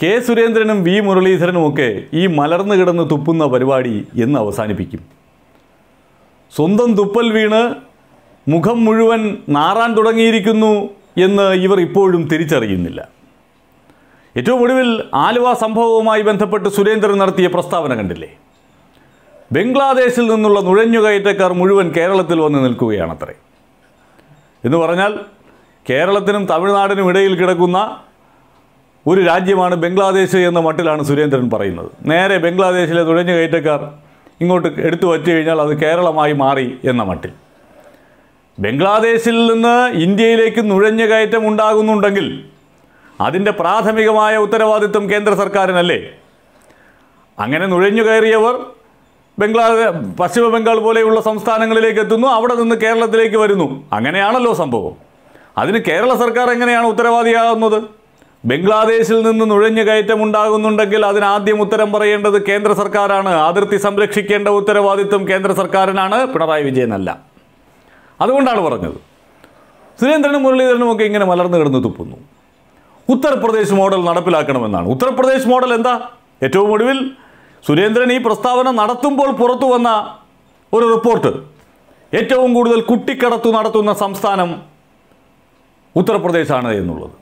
K സുരേന്ദ്രനും V മുരളീധരനുമൊക്കെ ഈ മലർന്നു കിടന്ന് തുപ്പുന്ന പരിപാടി എന്ന് അവസാനിപ്പിക്കും സ്വന്തം തുപ്പൽ വീണ് മുഖം മുഴുവൻ നാറാൻ തുടങ്ങിയിരിക്കുന്നു എന്ന് ഇവർ ഇപ്പോഴും തിരിച്ചറിയുന്നില്ല ഏറ്റവും ഒടുവിൽ ആലുവ സംഭവവുമായി ബന്ധപ്പെട്ട് സുരേന്ദ്രൻ നടത്തിയ പ്രസ്താവന കണ്ടില്ലേ ബംഗ്ലാദേശിൽ നിന്നുള്ള നുഴഞ്ഞുകയറ്റക്കാർ മുഴുവൻ കേരളത്തിൽ വന്ന് നിൽക്കുകയാണത്രേ എന്ന് പറഞ്ഞാൽ കേരളത്തിനും തമിഴ്നാടിനും ഇടയിൽ കിടക്കുന്ന ഒരു രാജ്യമാണ് ബംഗ്ലാദേശ് എന്ന മട്ടിലാണ് സുരേന്ദ്രൻ പറയുന്നത് നേരെ ബംഗ്ലാദേശിലെ നുഴഞ്ഞുകയറ്റക്കാർ ഇങ്ങോട്ട് എടുത്തു വച്ചു കഴിഞ്ഞാൽ അത് കേരളമായി മാറി എന്ന മട്ടിൽ ബംഗ്ലാദേശിൽ നിന്ന് ഇന്ത്യയിലേക്ക് നുഴഞ്ഞുകയറ്റം ഉണ്ടാകുന്നുണ്ടെങ്കിൽ അതിൻ്റെ പ്രാഥമികമായ ഉത്തരവാദിത്വം കേന്ദ്ര സർക്കാരിനല്ലേ അങ്ങനെ നുഴഞ്ഞു കയറിയവർ ബംഗ്ലാദേ പശ്ചിമ ബംഗാൾ പോലെയുള്ള സംസ്ഥാനങ്ങളിലേക്ക് എത്തുന്നു അവിടെ നിന്ന് കേരളത്തിലേക്ക് വരുന്നു അങ്ങനെയാണല്ലോ സംഭവം അതിന് കേരള സർക്കാർ എങ്ങനെയാണ് ഉത്തരവാദിയാകുന്നത് ബംഗ്ലാദേശിൽ നിന്ന് നുഴഞ്ഞു കയറ്റം ഉണ്ടാകുന്നുണ്ടെങ്കിൽ അതിനാദ്യം ഉത്തരം പറയേണ്ടത് കേന്ദ്ര സർക്കാരാണ് അതിർത്തി സംരക്ഷിക്കേണ്ട ഉത്തരവാദിത്വം കേന്ദ്ര സർക്കാരിനാണ് പിണറായി വിജയനല്ല അതുകൊണ്ടാണ് പറഞ്ഞത് സുരേന്ദ്രനും മുരളീധരനും ഒക്കെ ഇങ്ങനെ മലർന്നു കിടന്ന് തുപ്പുന്നു ഉത്തർപ്രദേശ് മോഡൽ നടപ്പിലാക്കണമെന്നാണ് ഉത്തർപ്രദേശ് മോഡൽ എന്താ ഏറ്റവും ഒടുവിൽ സുരേന്ദ്രൻ ഈ പ്രസ്താവന നടത്തുമ്പോൾ പുറത്തു വന്ന ഒരു റിപ്പോർട്ട് ഏറ്റവും കൂടുതൽ കുട്ടിക്കടത്തു നടത്തുന്ന സംസ്ഥാനം ഉത്തർപ്രദേശാണ് എന്നുള്ളത്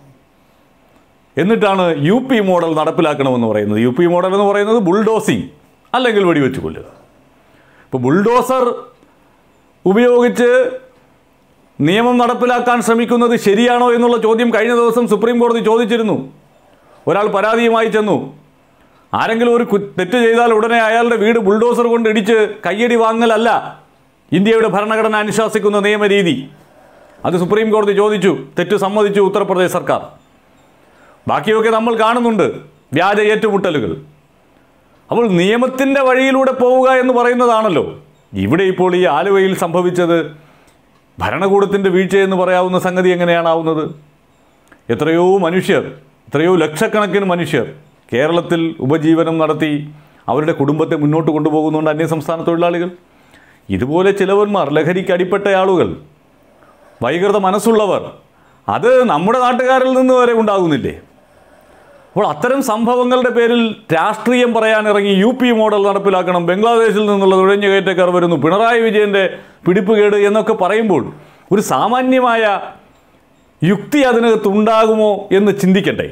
എന്നിട്ടാണ് യു പി മോഡൽ നടപ്പിലാക്കണമെന്ന് പറയുന്നത് യു പി മോഡൽ എന്ന് പറയുന്നത് ബുൾഡോസിങ് അല്ലെങ്കിൽ വെടിവെച്ച് കൊല്ലുക ഇപ്പോൾ ബുൾഡോസർ ഉപയോഗിച്ച് നിയമം നടപ്പിലാക്കാൻ ശ്രമിക്കുന്നത് ശരിയാണോ എന്നുള്ള ചോദ്യം കഴിഞ്ഞ ദിവസം സുപ്രീം കോടതി ചോദിച്ചിരുന്നു ഒരാൾ പരാതിയുമായി ചെന്നു ആരെങ്കിലും ഒരു കു- തെറ്റ് ചെയ്താൽ ഉടനെ അയാളുടെ വീട് ബുൾഡോസർ കൊണ്ട് ഇടിച്ച് കയ്യടി വാങ്ങലല്ല ഇന്ത്യയുടെ ഭരണഘടന അനുശാസിക്കുന്ന നിയമരീതി അത് സുപ്രീം കോടതി ചോദിച്ചു തെറ്റ് സമ്മതിച്ചു ഉത്തർപ്രദേശ് സർക്കാർ ബാക്കിയൊക്കെ നമ്മൾ കാണുന്നുണ്ട് വ്യാജ ഏറ്റുമുട്ടലുകൾ അപ്പോൾ നിയമത്തിൻ്റെ വഴിയിലൂടെ പോവുക എന്ന് പറയുന്നതാണല്ലോ ഇവിടെ ഇപ്പോൾ ഈ ആലുവയിൽ സംഭവിച്ചത് ഭരണകൂടത്തിൻ്റെ വീഴ്ചയെന്ന് പറയാവുന്ന സംഗതി എങ്ങനെയാണാവുന്നത് എത്രയോ മനുഷ്യർ എത്രയോ ലക്ഷക്കണക്കിന് മനുഷ്യർ കേരളത്തിൽ ഉപജീവനം നടത്തി അവരുടെ കുടുംബത്തെ മുന്നോട്ട് കൊണ്ടുപോകുന്നുണ്ട് അന്യസംസ്ഥാന തൊഴിലാളികൾ ഇതുപോലെ ചിലവന്മാർ ലഹരിക്ക് അടിപ്പെട്ട ആളുകൾ വൈകൃത മനസ്സുള്ളവർ അത് നമ്മുടെ നാട്ടുകാരിൽ നിന്ന് വരെ ഉണ്ടാകുന്നില്ലേ അപ്പോൾ അത്തരം സംഭവങ്ങളുടെ പേരിൽ രാഷ്ട്രീയം പറയാൻ ഇറങ്ങി യു പി മോഡൽ നടപ്പിലാക്കണം ബംഗ്ലാദേശിൽ നിന്നുള്ള നുഴഞ്ഞുകയറ്റക്കാർ വരുന്നു പിണറായി വിജയൻ്റെ പിടിപ്പുകേട് എന്നൊക്കെ പറയുമ്പോൾ ഒരു സാമാന്യമായ യുക്തി അതിനകത്ത് ഉണ്ടാകുമോ എന്ന് ചിന്തിക്കട്ടെ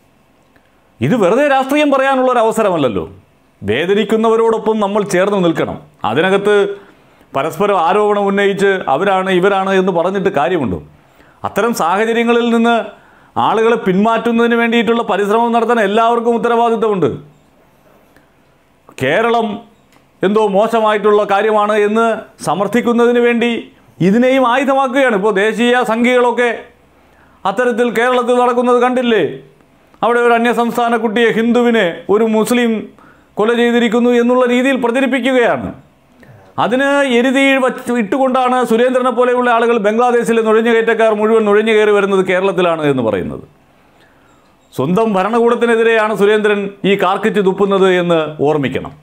ഇത് വെറുതെ രാഷ്ട്രീയം പറയാനുള്ള ഒരു അവസരമല്ലല്ലോ വേദനിക്കുന്നവരോടൊപ്പം നമ്മൾ ചേർന്ന് നിൽക്കണം അതിനകത്ത് പരസ്പരം ആരോപണം ഉന്നയിച്ച് അവരാണ് ഇവരാണ് എന്ന് പറഞ്ഞിട്ട് കാര്യമുണ്ടോ അത്തരം സാഹചര്യങ്ങളിൽ നിന്ന് ആളുകളെ പിന്മാറ്റുന്നതിന് വേണ്ടിയിട്ടുള്ള പരിശ്രമം നടത്താൻ എല്ലാവർക്കും ഉത്തരവാദിത്തമുണ്ട് കേരളം എന്തോ മോശമായിട്ടുള്ള കാര്യമാണ് എന്ന് സമർത്ഥിക്കുന്നതിന് വേണ്ടി ഇതിനെയും ആയുധമാക്കുകയാണ് ഇപ്പോൾ ദേശീയ സംഖ്യകളൊക്കെ അത്തരത്തിൽ കേരളത്തിൽ നടക്കുന്നത് കണ്ടില്ലേ അവിടെ ഒരു അന്യസംസ്ഥാന കുട്ടിയെ ഹിന്ദുവിനെ ഒരു മുസ്ലിം കൊല ചെയ്തിരിക്കുന്നു എന്നുള്ള രീതിയിൽ പ്രചരിപ്പിക്കുകയാണ് അതിന് എരുതി വച്ച് ഇട്ടുകൊണ്ടാണ് സുരേന്ദ്രനെ പോലെയുള്ള ആളുകൾ ബംഗ്ലാദേശിലെ നുഴഞ്ഞുകയറ്റക്കാർ മുഴുവൻ നുഴഞ്ഞു കയറി വരുന്നത് കേരളത്തിലാണ് എന്ന് പറയുന്നത് സ്വന്തം ഭരണകൂടത്തിനെതിരെയാണ് സുരേന്ദ്രൻ ഈ കാർക്കിച്ച് തുപ്പുന്നത് എന്ന് ഓർമ്മിക്കണം